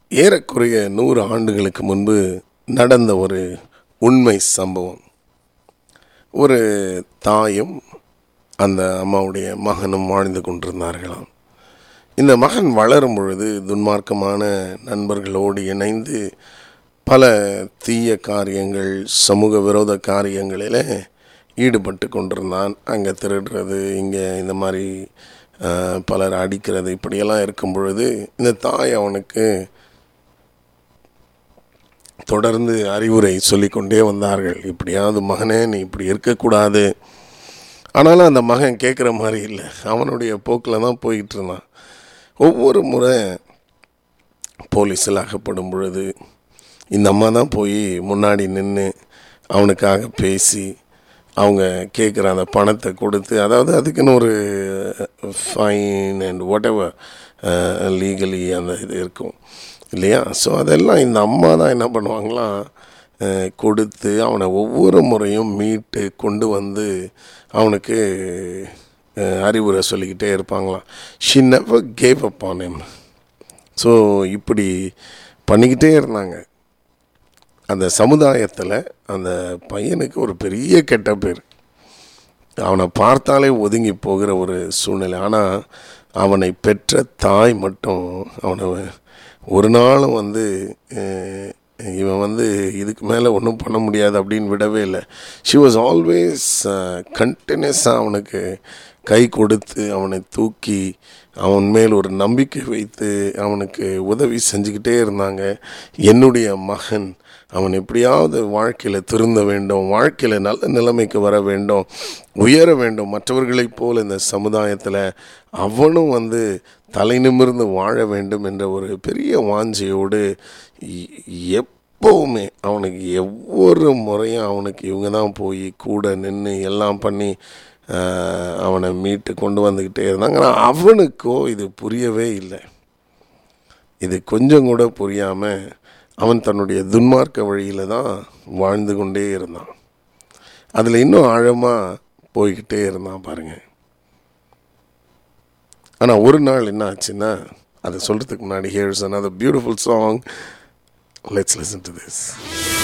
ஏறக்குறைய நூறு ஆண்டுகளுக்கு முன்பு நடந்த ஒரு உண்மை சம்பவம் ஒரு தாயும் அந்த அம்மாவுடைய மகனும் வாழ்ந்து கொண்டிருந்தார்களாம் இந்த மகன் வளரும் பொழுது துன்மார்க்கமான நண்பர்களோடு இணைந்து பல தீய காரியங்கள் சமூக விரோத காரியங்களில் ஈடுபட்டு கொண்டிருந்தான் அங்கே திருடுறது இங்கே இந்த மாதிரி அஹ், பலர் அடிக்கிறது இப்படியெல்லாம் இருக்கும் பொழுது இந்த தாய் அவனுக்கு தொடர்ந்து அறிவுரை சொல்லிக்கொண்டே வந்தார்கள் இப்படியாவது மகனே நீ இப்படி இருக்கக்கூடாது ஆனாலும் அந்த மகன் கேட்குற மாதிரி இல்லை அவனுடைய போக்கில் தான் போய்கிட்டு இருந்தான் ஒவ்வொரு முறை போலீஸில் அகப்படும் பொழுது இந்த அம்மா தான் போய் முன்னாடி நின்று அவனுக்காக பேசி அவங்க கேட்குற அந்த பணத்தை கொடுத்து அதாவது அதுக்குன்னு ஒரு fine and whatever legally அந்த இது இருக்கும் இல்லையா ஸோ அதெல்லாம் இந்த அம்மா தான் என்ன பண்ணுவாங்களாம் அஹ், கொடுத்து அவனை ஒவ்வொரு முறையும் மீட்டு கொண்டு வந்து அவனுக்கு அஹ், அறிவுரை சொல்லிக்கிட்டே இருப்பாங்களாம் she never gave up on him so இப்படி பண்ணிக்கிட்டே இருந்தாங்க அந்த சமுதாயத்தில் அந்த பையனுக்கு ஒரு பெரிய கெட்ட பேர் அவனை பார்த்தாலே ஒதுங்கி போகிற ஒரு சூழ்நிலை ஆனால் அவனை பெற்ற தாய் மட்டும் அவனை ஒரு நாளும் வந்து அஹ், இவன் வந்து இதுக்கு மேலே ஒன்றும் பண்ண முடியாது அப்படின்னு விடவே இல்லை ஷி வாஸ் ஆல்வேஸ் கண்டினியூஸாக அவனுக்கு கை கொடுத்து அவனை தூக்கி அவன் மேல் ஒரு நம்பிக்கை வைத்து அவனுக்கு உதவி செஞ்சுக்கிட்டே இருந்தாங்க என்னுடைய மகன் அவன் எப்படியாவது வாழ்க்கையில் திருந்த வேண்டும் வாழ்க்கையில் நல்ல நிலைமைக்கு வர வேண்டும் உயர வேண்டும் மற்றவர்களைப் போல் இந்த சமுதாயத்தில் அவனும் வந்து தலை நிமிர்ந்து வாழ வேண்டும் என்ற ஒரு பெரிய வாஞ்சையோடு எ- எப்பவுமே அவனுக்கு ஒவ்வொரு முறையும் அவனுக்கு இவங்க தான் போய் கூட நின்று எல்லாம் பண்ணி ஆஹ், அவனை மீட்டு கொண்டு வந்துக்கிட்டே இருந்தாங்க ஆனால் அவனுக்கோ இது புரியவே இல்லை இது கொஞ்சம் கூட புரியாமல் அவன் தன்னுடைய துன்மார்க்க வழியில் தான் வாழ்ந்து கொண்டே இருந்தான் அதில் இன்னும் ஆழமாக போய்கிட்டே இருந்தான் பாருங்க ஆனால் ஒரு நாள் என்ன ஆச்சுன்னா அதை சொல்கிறதுக்கு முன்னாடி here's another beautiful song let's listen to this